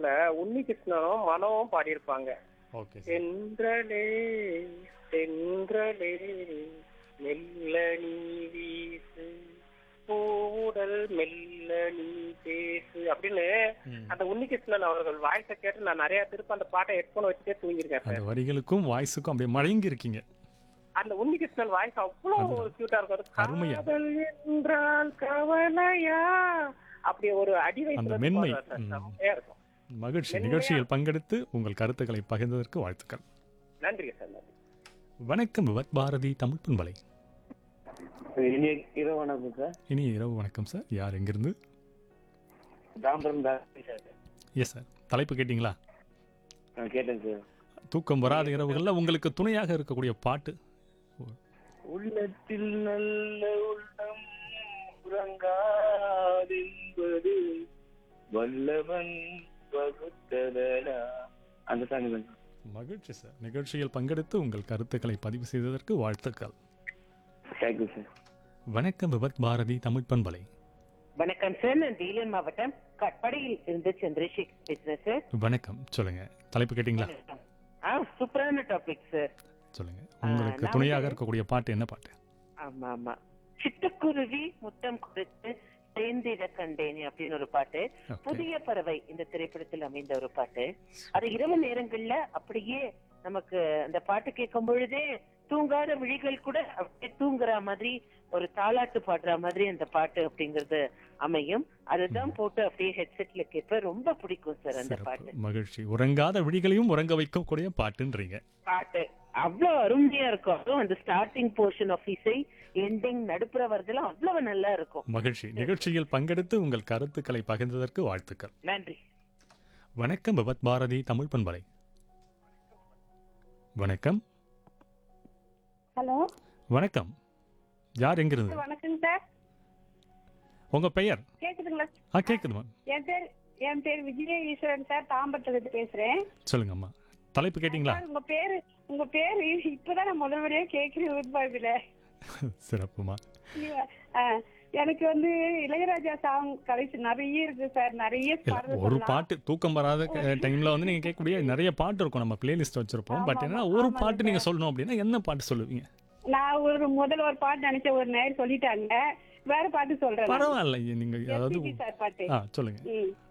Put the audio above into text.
படத்துல உன்னி கிருஷ்ணனும் மனோவும் பாடியிருப்பாங்க ஓகே சார் தென்றலே தென்றலே மெல்ல நீ வீசு பூடல் மெல்ல நீ பேசு அப்படின்னு ம். அந்த உன்னிகிருஷ்ணன் அவர்கள் வாய்ஸை கேட்டு நான் நிறைய திருப்ப அந்த பாட்டை ஹெட்போன் வச்சுட்டே தூங்கியிருக்கேன் அந்த சார் வரிகளுக்கும் வாய்ஸுக்கும் அப்படியே மயங்கி இருக்கீங்க அந்த உன்னிகிருஷ்ணன் வாய்ஸ் அவ்வளவு அதுதான். ஒரு கியூட்டா இருக்கும் அது அருமையா. காதல் என்றால் கவலையா அப்படி ஒரு அடி அந்த வயசுல மென்மை. பாடுவார் சார் ம். செம்மையா இருக்கும் மகிழ்ச்சி மென்மையா- நிகழ்ச்சியில் பங்கெடுத்து உங்கள் கருத்துக்களை பகிர்ந்ததற்கு வாழ்த்துக்கள் நன்றிங்க சார் நன்றி வணக்கம் விவத் பாரதி தமிழ் பண்பலை இனிய இரவு வணக்கம் சார் இனி இரவு வணக்கம் சார் யார் எங்கிருந்து தாம்பரம் தான் சார் எஸ் சார் தலைப்பு கேட்டிங்களா நான் கேட்டேன் சார் தூக்கம் வராத இரவுகளில் உங்களுக்கு துணையாக இருக்கக்கூடிய பாட்டு உள்ளத்தில் நல்ல உள்ளம் உறங்காதென்பது வல்லவன் வகுத்ததடா அந்த சாங் தான் மகிழ்ச்சி சார் நிகழ்ச்சியில் பங்கெடுத்து உங்கள் கருத்துக்களை பதிவு செய்ததற்கு வாழ்த்துக்கள் தேங்க்யூ சார் வணக்கம் விவத் பாரதி தமிழ் பண்பலை வணக்கம் சார் நான் வேலூர் மாவட்டம் கட்படையில் இருந்து சந்திரசேகர் பேசுறேன் சார் வணக்கம் சொல்லுங்க தலைப்பு கேட்டிங்களா ஆ சூப்பரான டாபிக் சார் சொல்லுங்க உங்களுக்கு நான் துணையாக வந்து- இருக்கக்கூடிய பாட்டு என்ன பாட்டு ஆமா ஆமா சிட்டுக்குருவி முத்தம் கொடுத்து சேர்ந்திட கண்டேனே அப்படின்னு ஒரு பாட்டு Okay. புதிய பறவை இந்த திரைப்படத்தில் அமைந்த ஒரு பாட்டு அது இரவு நேரங்கள்ல அப்படியே நமக்கு அந்த பாட்டு கேட்கும் பொழுதே தூங்காத விழிகள் கூட அப்படியே தூங்குற மாதிரி ஒரு தாலாட்டு பாடுற மாதிரி அந்த பாட்டு அப்படிங்கறது அமையும் அதுதான் போட்டு அப்படியே ஹெட்செட்ல கேட்ப ரொம்ப பிடிக்கும் சார் அந்த பாட்டு சிறப்பு மகிழ்ச்சி உறங்காத விழிகளையும் உறங்க வைக்கக்கூடிய பாட்டுன்றீங்க பாட்டு அவ்வளவு அருமையா இருக்கும் அதுவும் அந்த ஸ்டார்டிங் போர்ஷன் ஆஃப் இசை எண்டிங் நடுப்புற வரதெல்லாம் அவ்வளவு நல்லா இருக்கும் மகிழ்ச்சி நிகழ்ச்சியில் பங்கெடுத்து உங்கள் கருத்துக்களை பகிர்ந்ததற்கு வாழ்த்துக்கள் நன்றி வணக்கம் விவத் பாரதி தமிழ் பண்பலை வணக்கம் ஹலோ வணக்கம் யார் எங்கிருந்து வணக்கங்க சார் உங்க பெயர் கேக்குதுங்களா ஆ கேக்குதுமா என் பேர் என் பேர் விஜய ஈஸ்வரன் சார் தாம்பரத்துல இருந்து பேசுறேன் சொல்லுங்கம்மா தலைப்பு கேட்டிங்களா சார், உங்க பேரு உங்க பேரு இப்பதான் நான் முதல் முறையா கேட்கிறேன் உட்பாதுல சிறப்புமா எனக்கு வந்து இளையராஜா சாங் கடைசி நிறைய இருக்கு சார் நிறைய இல்ல பாடல் ஒரு சொல்லலாம். பாட்டு தூக்கம் வராத டைம்ல வந்து நீங்க கேட்கக்கூடிய நிறைய பாட்டு இருக்கும் நம்ம பிளேலிஸ்ட் வச்சிருப்போம் பட் ஆமா, என்ன ஆமா, ஒரு ஆமாங்க பாட்டு நீங்க சொல்லணும் அப்படின்னா என்ன பாட்டு சொல்லுவீங்க நான் ஒரு முதல் ஒரு பாட்டு நினைச்ச ஒரு நேரம் சொல்லிட்டாங்க வேற பாட்டு சொல்றேன் நான். பரவாயில்ல நீங்க அதாவது SPB சார் பாட்டு ஆ சொல்லுங்க ம்.